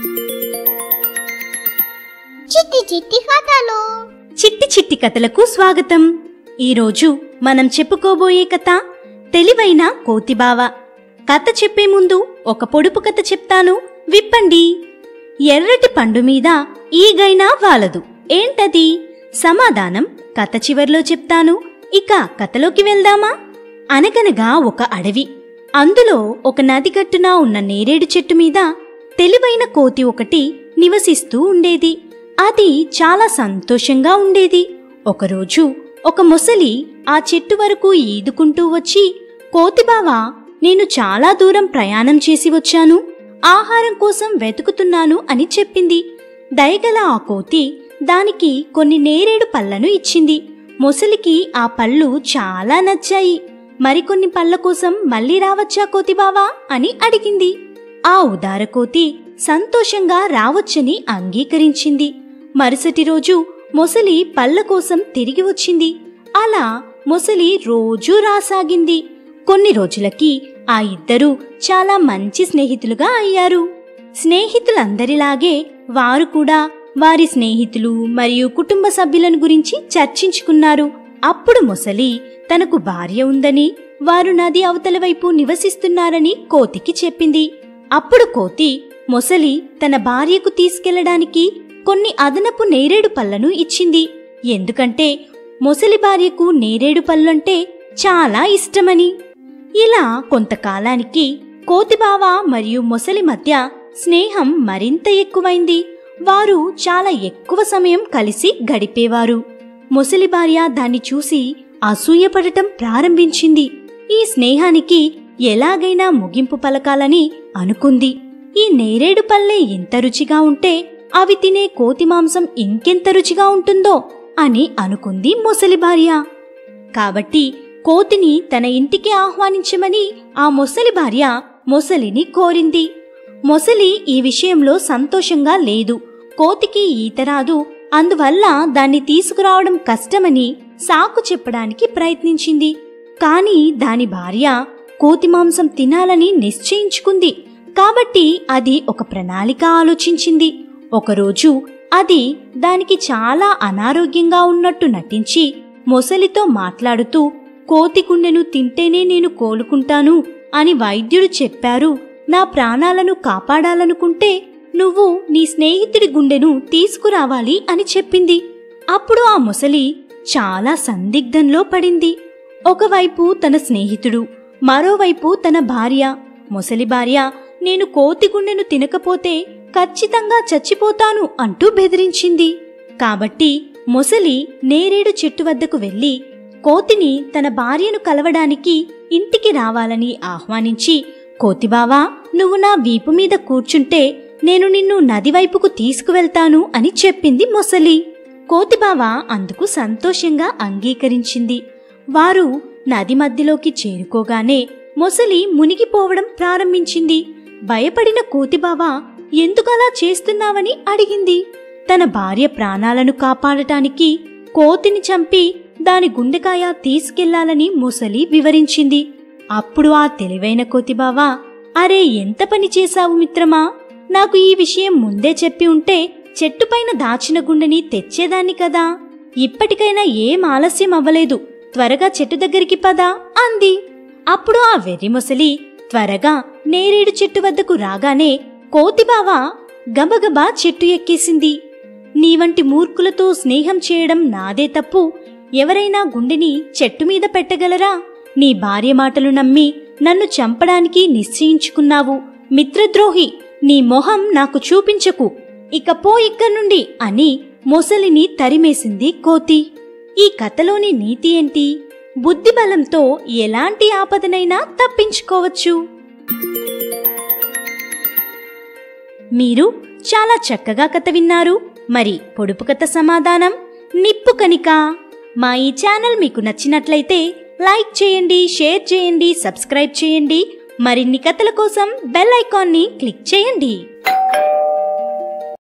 చిట్టి చిట్టి కథలు చిట్టి చిట్టి కథలకు స్వాగతం ఈరోజు మనం చెప్పుకోబోయే కథ తెలివైన కోతిబావ కథ చెప్పే ముందు ఒక పొడుపు కథ చెప్తాను విప్పండి ఎర్రటి పండు మీద ఈగైనా వాలదు ఏంటది సమాధానం కథ చివర్లో చెప్తాను ఇక కథలోకి వెళ్దామా అనగనగా ఒక అడవి అందులో ఒక నది గట్టున ఉన్న నేరేడు చెట్టు మీద తెలివైన కోతి ఒకటి నివసిస్తూ ఉండేది అది చాలా సంతోషంగా ఉండేది ఒకరోజు ఒక మొసలి ఆ చెట్టు వరకు ఈదుకుంటూ వచ్చి కోతిబావా నేను చాలా దూరం ప్రయాణం చేసి వచ్చాను ఆహారం కోసం వెతుకుతున్నాను అని చెప్పింది దయగల ఆ కోతి దానికి కొన్ని నేరేడు పళ్ళను ఇచ్చింది మొసలికి ఆ పళ్ళు చాలా నచ్చాయి మరికొన్ని పళ్ళ కోసం మళ్ళీ రావచ్చా కోతిబావా అని అడిగింది ఆ ఉదార కోతి సంతోషంగా రావచ్చని అంగీకరించింది మరుసటి రోజు మొసలి పళ్ళ కోసం తిరిగి వచ్చింది అలా మొసలి రోజూ రాసాగింది కొన్ని రోజులకి ఆ ఇద్దరూ చాలా మంచి స్నేహితులుగా అయ్యారు స్నేహితులందరిలాగే వారు కూడా వారి స్నేహితులు మరియు కుటుంబ సభ్యులను గురించి చర్చించుకున్నారు అప్పుడు మొసలి తనకు భార్య ఉందని వారు నది అవతల వైపు నివసిస్తున్నారని కోతికి చెప్పింది అప్పుడు కోతి మొసలి తన భార్యకు తీసుకెళ్లడానికి కొన్ని అదనపు నేరేడు పళ్ళను ఇచ్చింది ఎందుకంటే మొసలి భార్యకు నేరేడు పళ్ళంటే చాలా ఇష్టమని ఇలా కొంతకాలానికి కోతిబావ మరియు మొసలి మధ్య స్నేహం మరింత ఎక్కువైంది వారు చాలా ఎక్కువ సమయం కలిసి గడిపేవారు మొసలి భార్య దాన్ని చూసి అసూయపడటం ప్రారంభించింది ఈ స్నేహానికి ఎలాగైనా ముగింపు పలకాలని అనుకుంది ఈ నేరేడు పల్లె ఎంత రుచిగా ఉంటే అవి తినే కోతి మాంసం ఇంకెంత రుచిగా ఉంటుందో అని అనుకుంది మొసలి భార్య కాబట్టి కోతిని తన ఇంటికి ఆహ్వానించమని ఆ మొసలి భార్య మొసలిని కోరింది మొసలి ఈ విషయంలో సంతోషంగా లేదు కోతికి ఈత రాదు అందువల్ల దాన్ని తీసుకురావడం కష్టమని సాకు చెప్పడానికి ప్రయత్నించింది కాని దాని భార్య కోతి మాంసం తినాలని నిశ్చయించుకుంది కాబట్టి అది ఒక ప్రణాళిక ఆలోచించింది ఒకరోజు అది దానికి చాలా అనారోగ్యంగా ఉన్నట్టు నటించి మొసలితో మాట్లాడుతూ కోతి గుండెను తింటేనే నేను కోలుకుంటాను అని వైద్యుడు చెప్పారు నా ప్రాణాలను కాపాడాలనుకుంటే నువ్వు నీ స్నేహితుడి గుండెను తీసుకురావాలి అని చెప్పింది అప్పుడు ఆ ముసలి చాలా సందిగ్ధంలో పడింది ఒకవైపు తన స్నేహితుడు మరోవైపు తన భార్య ముసలి భార్య నేను కోతి గుండెను తినకపోతే ఖచ్చితంగా చచ్చిపోతాను అంటూ బెదిరించింది కాబట్టి మొసలి నేరేడు చెట్టు వద్దకు వెళ్లి కోతిని తన భార్యను కలవడానికి ఇంటికి రావాలని ఆహ్వానించి కోతిబావా నువ్వు నా వీపు మీద కూర్చుంటే నేను నిన్ను నది వైపుకు తీసుకువెళ్తాను అని చెప్పింది మొసలి కోతిబావ అందుకు సంతోషంగా అంగీకరించింది వారు నది మధ్యలోకి చేరుకోగానే మొసలి మునిగిపోవడం ప్రారంభించింది భయపడిన కోతిబావ ఎందుకలా చేస్తున్నావని అడిగింది తన భార్య ప్రాణాలను కాపాడటానికి కోతిని చంపి దాని గుండెకాయ తీసుకెళ్లాలని మొసలి వివరించింది అప్పుడు ఆ తెలివైన కోతిబావ అరే ఎంత పని చేశావు మిత్రమా నాకు ఈ విషయం ముందే చెప్పి ఉంటే చెట్టుపైన దాచిన గుండెని తెచ్చేదాన్ని కదా ఇప్పటికైనా ఏం ఆలస్యం అవ్వలేదు త్వరగా చెట్టు దగ్గరికి పదా అంది అప్పుడు ఆ వెర్రి మొసలి త్వరగా నేరేడు చెట్టు వద్దకు రాగానే కోతిబావ గబగబా చెట్టు ఎక్కేసింది నీ వంటి మూర్ఖులతో స్నేహం చేయడం నాదే తప్పు ఎవరైనా గుండెని చెట్టు మీద పెట్టగలరా నీ భార్య మాటలు నమ్మి నన్ను చంపడానికి నిశ్చయించుకున్నావు మిత్రద్రోహి నీ మొహం నాకు చూపించకు ఇక పో ఇక్కడి నుండి అని మొసలిని తరిమేసింది కోతి ఈ కథలోని నీతి ఏంటి బుద్ధిబలంతో ఎలాంటి ఆపదనైనా తప్పించుకోవచ్చు మీరు చాలా చక్కగా కథ విన్నారు మరి పొడుపు కథ సమాధానం నిప్పు కనిక మా ఈ ఛానల్ మీకు నచ్చినట్లయితే లైక్ చేయండి షేర్ చేయండి సబ్స్క్రైబ్ చేయండి మరిన్ని కథల కోసం బెల్ ఐకాన్ని క్లిక్ చేయండి